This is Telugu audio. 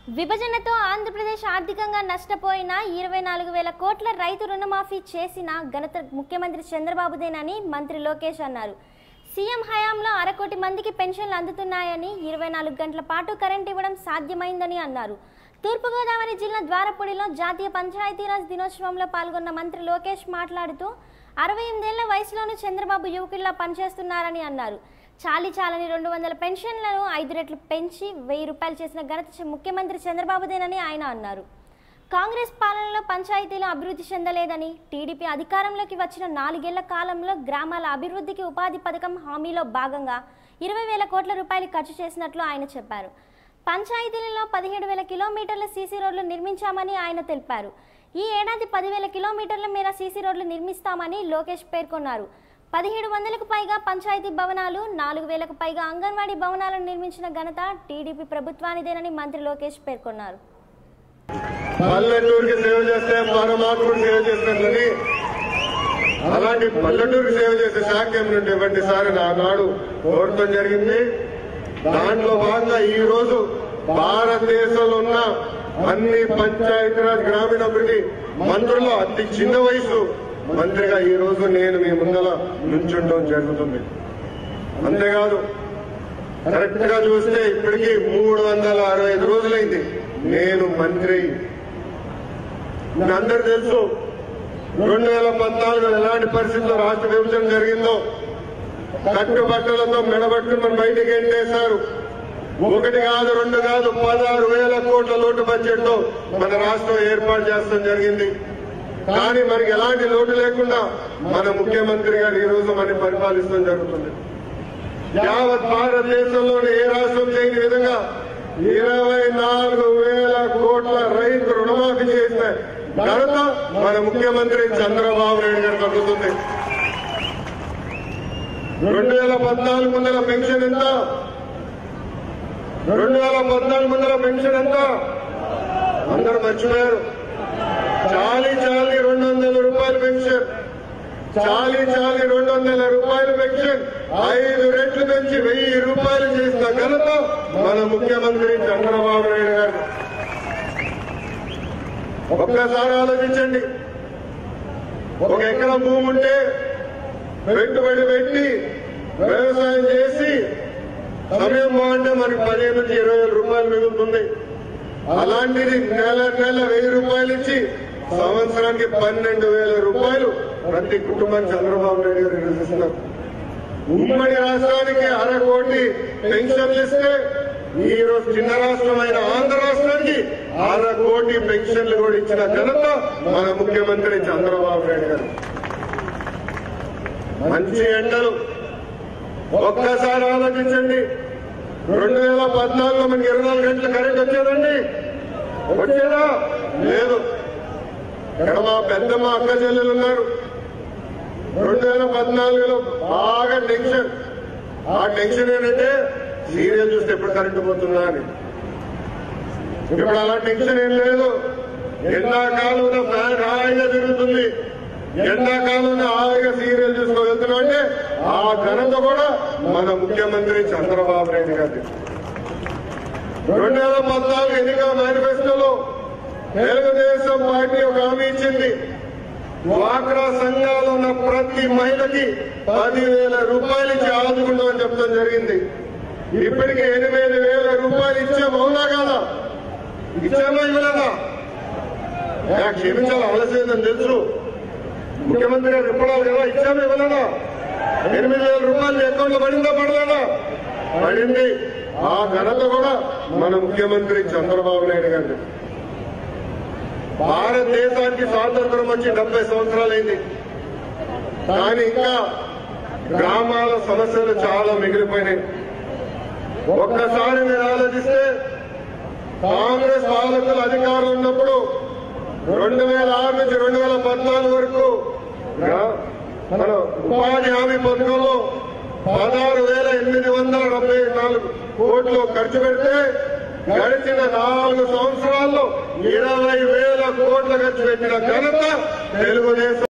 విభజనతో ఆంధ్రప్రదేశ్ ఆర్థికంగా నష్టపోయిన ఇరవై నాలుగు వేల కోట్ల రైతు రుణమాఫీ చేసిన ఘనత ముఖ్యమంత్రి చంద్రబాబుదేనని మంత్రి లోకేష్ అన్నారు సీఎం హయాంలో అరకోటి మందికి పెన్షన్లు అందుతున్నాయని ఇరవై నాలుగు గంటల పాటు కరెంట్ ఇవ్వడం సాధ్యమైందని అన్నారు తూర్పుగోదావరి జిల్లా ద్వారపూడిలో జాతీయ పంచాయతీరాజ్ దినోత్సవంలో పాల్గొన్న మంత్రి లోకేష్ మాట్లాడుతూ అరవై ఎనిమిదేళ్ల వయసులోనూ చంద్రబాబు యువకుల్లా పనిచేస్తున్నారని అన్నారు చాలి చాలని రెండు వందల పెన్షన్లను ఐదు రెట్లు పెంచి వెయ్యి రూపాయలు చేసిన ఘనత చ- ముఖ్యమంత్రి చంద్రబాబుదేనని ఆయన అన్నారు కాంగ్రెస్ పాలనలో పంచాయతీలు అభివృద్ధి చెందలేదని టీడీపీ అధికారంలోకి వచ్చిన నాలుగేళ్ల కాలంలో గ్రామాల అభివృద్ధికి ఉపాధి పథకం హామీలో భాగంగా ఇరవై వేల కోట్ల రూపాయలు ఖర్చు చేసినట్లు ఆయన చెప్పారు పంచాయతీలలో పదిహేడు వేల కిలోమీటర్ల సీసీ రోడ్లు నిర్మించామని ఆయన తెలిపారు ఈ ఏడాది పదివేల కిలోమీటర్ల మేర సీసీ రోడ్లు నిర్మిస్తామని లోకేష్ పేర్కొన్నారు పదిహేడు వందలకు పైగా పంచాయతీ భవనాలు నాలుగు వేలకు పైగా అంగన్వాడీ భవనాలను నిర్మించిన ఘనత టీడీపీ ప్రభుత్వానిదేనని మంత్రి లోకేష్ పేర్కొన్నారు పల్లెటూరుకి సేవ చేస్తే పరమాత్ముడు సేవ చేసినట్లని అలాంటి పల్లెటూరుకి సేవ చేసే శాఖ ఏమిటంటే ఇవ్వండి సార్ నానాడు కోరటం జరిగింది దాంట్లో భాగంగా ఈ రోజు భారతదేశంలో ఉన్న అన్ని పంచాయతీరాజ్ గ్రామీణాభివృద్ధి మంత్రుల్లో అతి చిన్న వయసు మంత్రిగా ఈ రోజు నేను మీ ముందర నుంచుండడం జరుగుతుంది అంతేకాదు కరెక్ట్ గా చూస్తే ఇప్పటికీ మూడు వందల అరవై ఐదు రోజులైంది నేను మంత్రి మీ అందరు తెలుసు రెండు వేల పద్నాలుగులో ఎలాంటి పరిస్థితుల్లో రాష్ట్ర విభజన జరిగిందో కట్టుబట్టలతో మెడబట్టుకుని మనం బయటికి ఎంటేశారు ఒకటి కాదు రెండు కాదు పదహారు వేల కోట్ల లోటు బడ్జెట్ తో మన రాష్ట్రం ఏర్పాటు చేస్తాం జరిగింది కానీ మనకి ఎలాంటి లోటు లేకుండా మన ముఖ్యమంత్రి గారు ఈ రోజు మనం పరిపాలిస్తాం జరుగుతుంది యావత్ భారతదేశంలోని ఏ రాష్ట్రం చేయని విధంగా ఇరవై నాలుగు వేల కోట్ల రైతు రుణమాఫీ చేసిన ఘనత మన ముఖ్యమంత్రి చంద్రబాబు నాయుడు గారు దక్కుతుంది రెండు వేల పద్నాలుగు ముందర పెన్షన్ ఎంత రెండు వేల పద్నాలుగు ముందర పెన్షన్ ఎంత అందరూ మర్చిపోయారు చాలీ చాలీ రెండు వందల రూపాయలు పెన్షన్ చాలీ చాలీ రెండు వందల రూపాయలు పెన్షన్ ఐదు రెట్లు పెంచి వెయ్యి రూపాయలు చేసిన ఘనత మన ముఖ్యమంత్రి చంద్రబాబు నాయుడు గారు ఒక్కసారి ఆలోచించండి ఒక ఎకరం భూమి ఉంటే పెట్టుబడి పెట్టి వ్యవసాయం చేసి సమయం బాగుంటే మనకి పదిహేను నుంచి ఇరవై వేల రూపాయలు మిగులుతుంది అలాంటిది నెల నెల వెయ్యి రూపాయలు ఇచ్చి సంవత్సరానికి పన్నెండు వేల రూపాయలు ప్రతి కుటుంబానికి చంద్రబాబు నాయుడు గారు నిర్వహిస్తున్నారు ఉమ్మడి రాష్ట్రానికి అర కోటి పెన్షన్లు ఇస్తే ఈ రోజు చిన్న రాష్ట్రమైన ఆంధ్ర రాష్ట్రానికి అర కోటి పెన్షన్లు కూడా ఇచ్చిన ఘనత మన ముఖ్యమంత్రి చంద్రబాబు నాయుడు గారు మంచి ఎండలు ఒక్కసారి ఆలోచించండి రెండు వేల పద్నాలుగులో మనకి ఇరవై నాలుగు గంటల కరెంట్ వచ్చేదండి వచ్చేదా లేదు ఇక్కడ మా పెద్దమ్మ అక్క చెల్లెలు ఉన్నారు రెండు వేల పద్నాలుగులో బాగా టెన్షన్ ఆ టెన్షన్ ఏంటంటే సీరియల్ చూస్తే ఎప్పుడు కరెంటు పోతుందా అని ఇప్పుడు అలా టెన్షన్ ఏం లేదు ఎండాకాలంలో ఫ్యాన్ హాయిగా తిరుగుతుంది ఎండాకాలంలో హాయిగా సీరియల్ చూసుకోగలుగుతున్నాం అంటే ఆ ఘనత కూడా మన ముఖ్యమంత్రి చంద్రబాబు నాయుడు గారి రెండు వేల పద్నాలుగు ఎన్నికల మేనిఫెస్టోలో తెలుగుదేశం పార్టీ ఒక హామీ ఇచ్చింది డ్వాక్రా సంఘాలు ఉన్న ప్రతి మహిళకి పదివేల రూపాయలు ఇచ్చి ఆదుకుంటామని చెప్పడం జరిగింది ఇప్పటికి ఎనిమిది వేల రూపాయలు ఇచ్చాము అవునా కాదా ఇచ్చామా ఇవ్వలేదా యా, క్షమించాలి అవలసిందని తెలుసు ముఖ్యమంత్రి గారు ఇవ్వడాలి కదా ఇచ్చామా ఇవ్వలేదా ఎనిమిది వేల రూపాయలు అకౌంట్ లో పడిందా పడలేదా పడింది ఆ ఘనత కూడా మన ముఖ్యమంత్రి చంద్రబాబు నాయుడు గారు భారతదేశానికి స్వాతంత్రం వచ్చి డెబ్బై సంవత్సరాలైంది కానీ ఇంకా గ్రామాల సమస్యలు చాలా మిగిలిపోయినాయి ఒక్కసారి మీరు ఆలోచిస్తే కాంగ్రెస్ పాలకులు అధికారులు ఉన్నప్పుడు రెండు వేల ఆరు నుంచి రెండు వేల పద్నాలుగు వరకు గ్రా- మన ఉపాధి హామీ పథకంలో పదహారు వేల ఎనిమిది వందల డెబ్బై నాలుగు కోట్లు ఖర్చు పెడితే గడిచిన నాలుగు సంవత్సరాల్లో ఇరవై వేల కోట్ల ఖర్చు పెట్టిన ఘనత తెలుగుదేశం